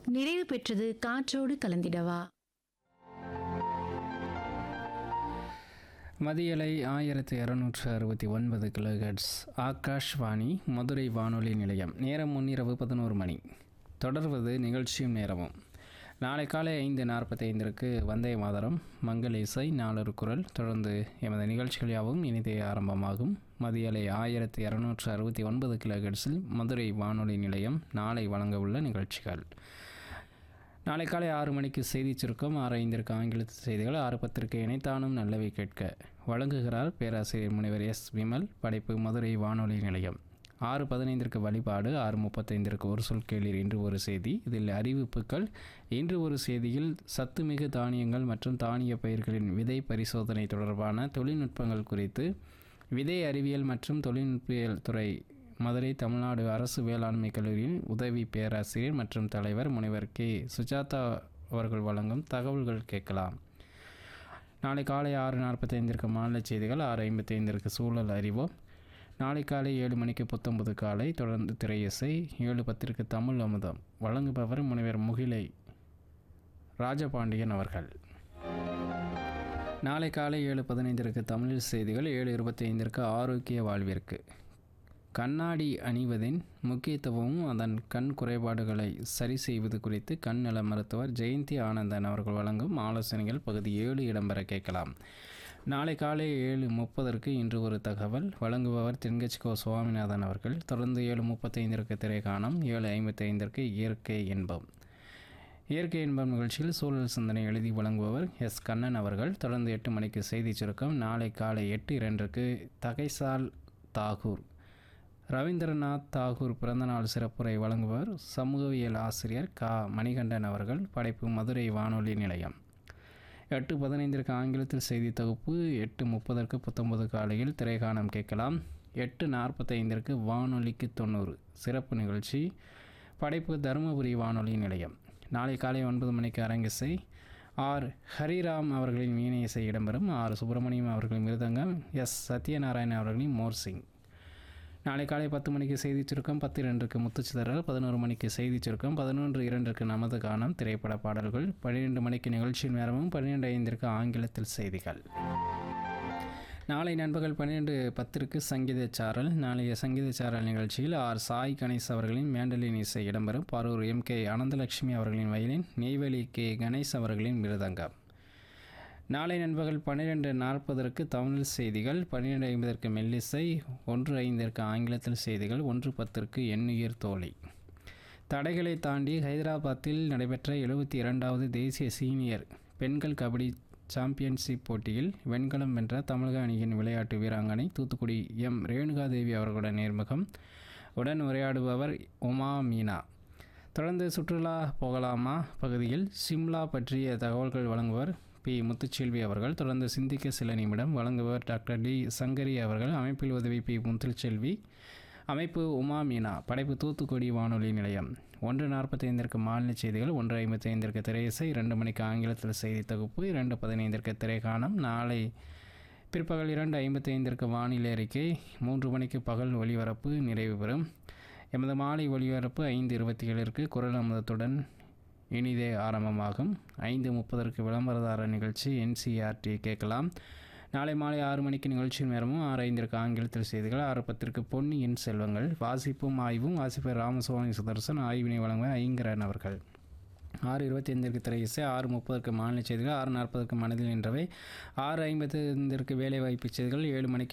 நிறைவு பெற்றது காற்றோடு கலந்திடவா மதியலை ஆயிரத்தி இரநூற்று அறுபத்தி ஒன்பது கிலோஹெட்ஸ் ஆகாஷ்வாணி மதுரை வானொலி நிலையம் நேரம் முன்னிரவு பதினோரு மணி தொடர்வது நிகழ்ச்சியும் நேரமும் நாளை காலை ஐந்து நாற்பத்தைந்திற்கு வந்தே மாதரம் மங்கள இசை நாளொரு குரல் தொடர்ந்து எமது நிகழ்ச்சிகள் யாவும் இனிதே ஆரம்பமாகும் மதியலை ஆயிரத்தி இரநூற்று அறுபத்தி ஒன்பது கிலோஹெட்ஸில் மதுரை வானொலி நிலையம் நாளை வழங்க உள்ள நிகழ்ச்சிகள் நாளை காலை ஆறு மணிக்கு செய்தி சுருக்கம் ஆறு ஐந்திற்கு ஆங்கில செய்திகள் ஆறு பத்திற்கு இணைத்தானும் நல்லவை கேட்க வழங்குகிறார் பேராசிரியர் முனைவர் எஸ் விமல் படைப்பு மதுரை வானொலி நிலையம் ஆறு பதினைந்திற்கு வழிபாடு ஆறு முப்பத்தைந்திற்கு ஒரு சொல் கேளீர் இன்று ஒரு செய்தி இதில் அறிவிப்புகள் இன்று ஒரு செய்தியில் சத்துமிகு தானியங்கள் மற்றும் தானிய பயிர்களின் விதை பரிசோதனை தொடர்பான தொழில்நுட்பங்கள் குறித்து விதை அறிவியல் மற்றும் தொழில்நுட்பியல் துறை மதுரை தமிழ்நாடு அரசு வேளாண்மை கல்லூரியின் உதவி பேராசிரியர் மற்றும் தலைவர் முனைவர் கே சுஜாதா அவர்கள் வழங்கும் தகவல்கள் கேட்கலாம் நாளை காலை ஆறு நாற்பத்தைந்திற்கு மாநில செய்திகள் ஆறு ஐம்பத்தைந்திற்கு சூழல் அறிவோம் நாளை காலை ஏழு மணிக்கு புத்தம்பது காலை தொடர்ந்து திரையிசை ஏழு பத்திற்கு தமிழ் அமுதம் வழங்குபவர் முனைவர் முகிலை ராஜபாண்டியன் அவர்கள் நாளை காலை ஏழு பதினைந்திற்கு தமிழ் செய்திகள் ஏழு இருபத்தி ஐந்திற்கு ஆரோக்கிய வாழ்விற்கு கண்ணாடி அணிவதின் முக்கியத்துவமும் அதன் கண் குறைபாடுகளை சரி செய்வது குறித்து கண் நல மருத்துவர் ஜெயந்தி ஆனந்தன் அவர்கள் வழங்கும் ஆலோசனைகள் பகுதி ஏழு இடம்பெற கேட்கலாம் நாளை காலை ஏழு முப்பதற்கு இன்று ஒரு தகவல் வழங்குபவர் தென்கட்சிகோ சுவாமிநாதன் அவர்கள் தொடர்ந்து ஏழு முப்பத்தைந்திற்கு திரைக்காணம் ஏழு ஐம்பத்தைந்திற்கு இயற்கை இன்பம் இயற்கை இன்பம் நிகழ்ச்சியில் சூழல் சிந்தனை எழுதி வழங்குபவர் எஸ் கண்ணன் அவர்கள் தொடர்ந்து எட்டு மணிக்கு செய்தி சுருக்கம் நாளை காலை எட்டு இரண்டுக்கு தகைசால் தாகூர் ரவீந்திரநாத் தாகூர் பிறந்தநாள் சிறப்புரை வழங்குபவர் சமூகவியல் ஆசிரியர் கா மணிகண்டன் அவர்கள் படைப்பு மதுரை வானொலி நிலையம் எட்டு பதினைந்திற்கு ஆங்கிலத்தில் செய்தி தொகுப்பு எட்டு முப்பதற்கு பத்தொன்பது காலையில் திரைகாணம் கேட்கலாம் எட்டு நாற்பத்தைந்திற்கு வானொலிக்கு தொண்ணூறு சிறப்பு நிகழ்ச்சி படைப்பு தருமபுரி வானொலி நிலையம் நாளை காலை ஒன்பது மணிக்கு அரங்கிசை ஆர் ஹரிராம் அவர்களின் வீணை இசை இடம்பெறும் ஆர் சுப்பிரமணியம் அவர்களின் மிருதங்கம் எஸ் சத்யநாராயணன் அவர்களின் மோர்சிங் நாளை காலை பத்து மணிக்கு செய்தி சுருக்கம் பத்து இரண்டுக்கு முத்துச்சிதறல் பதினோரு மணிக்கு செய்தி சுருக்கம் பதினொன்று இரண்டுக்கு நமது கானம் திரைப்பட பாடல்கள் பன்னிரெண்டு மணிக்கு நிகழ்ச்சி நேரமும் பன்னிரெண்டு ஐந்திற்கு ஆங்கிலத்தில் செய்திகள் நாளை நண்பகல் பன்னிரெண்டு பத்திற்கு சங்கீத சாரல் நாளைய சங்கீத சாரல் நிகழ்ச்சியில் ஆர் சாய் கணேஷ் அவர்களின் மேண்டலின் இசை இடம்பெறும் பரூர் எம் கே அனந்தலட்சுமி அவர்களின் வயலின் நெய்வேலி கே கணேஷ் அவர்களின் மிருதங்கம் நாளை நண்பகல் பன்னிரெண்டு நாற்பதற்கு தமிழ் செய்திகள் பன்னிரெண்டு ஐம்பதற்கு மெல்லிசை ஒன்று ஐந்திற்கு ஆங்கிலத்தில் செய்திகள் ஒன்று பத்திற்கு எண்ணுயிர் தோழி தடைகளை தாண்டி ஹைதராபாத்தில் நடைபெற்ற எழுபத்தி இரண்டாவது தேசிய சீனியர் பெண்கள் கபடி சாம்பியன்ஷிப் போட்டியில் வெண்கலம் வென்ற தமிழக அணியின் விளையாட்டு வீராங்கனை தூத்துக்குடி எம் ரேணுகாதேவி அவர்களுடன் நேர்முகம் உடன் உரையாடுபவர் உமா மீனா தொடர்ந்து சுற்றுலா போகலாமா பகுதியில் சிம்லா பற்றிய தகவல்கள் வழங்குவர் பி முத்துச்செல்வி அவர்கள் தொடர்ந்து சிந்திக்க சில நிமிடம் வழங்குபவர் டாக்டர் டி சங்கரி அவர்கள் அமைப்பில் உதவி பி முத்துச்செல்வி அமைப்பு உமா மீனா படைப்பு தூத்துக்குடி வானொலி நிலையம் ஒன்று நாற்பத்தைந்திற்கு மாநில செய்திகள் ஒன்று ஐம்பத்தைந்திற்கு திரையிசை இரண்டு மணிக்கு ஆங்கிலத்தில் செய்தி தொகுப்பு இரண்டு பதினைந்திற்கு திரைக்காணம் நாளை பிற்பகல் இரண்டு ஐம்பத்தைந்திற்கு வானிலை அறிக்கை மூன்று மணிக்கு பகல் ஒளிபரப்பு நிறைவு பெறும் எமது மாலை ஒளிபரப்பு ஐந்து இருபத்தி ஏழிற்கு குரல் அமுதத்துடன் இனிதே ஆரம்பமாகும் ஐந்து முப்பதற்கு விளம்பரதார நிகழ்ச்சி என்சிஆர்டி கேட்கலாம் நாளை மாலை ஆறு மணிக்கு நிகழ்ச்சியின் நேரமும் ஆறு ஐந்திற்கு ஆங்கிலத்தில் செய்திகள் ஆறு பத்திற்கு பொன்னியின் செல்வங்கள் வாசிப்பும் ஆய்வும் வாசிப்பர் ராமசுவாமி சுதர்சன் ஆய்வினை வழங்க ஐங்கரன் அவர்கள் ஆறு இருபத்தி ஐந்திற்கு திரை இசை ஆறு முப்பதற்கு மாநில செய்திகள் ஆறு நாற்பதற்கு மனதில் நின்றவை ஆறு ஐம்பத்தி ஐந்திற்கு வேலைவாய்ப்பு செய்திகள் ஏழு மணிக்கு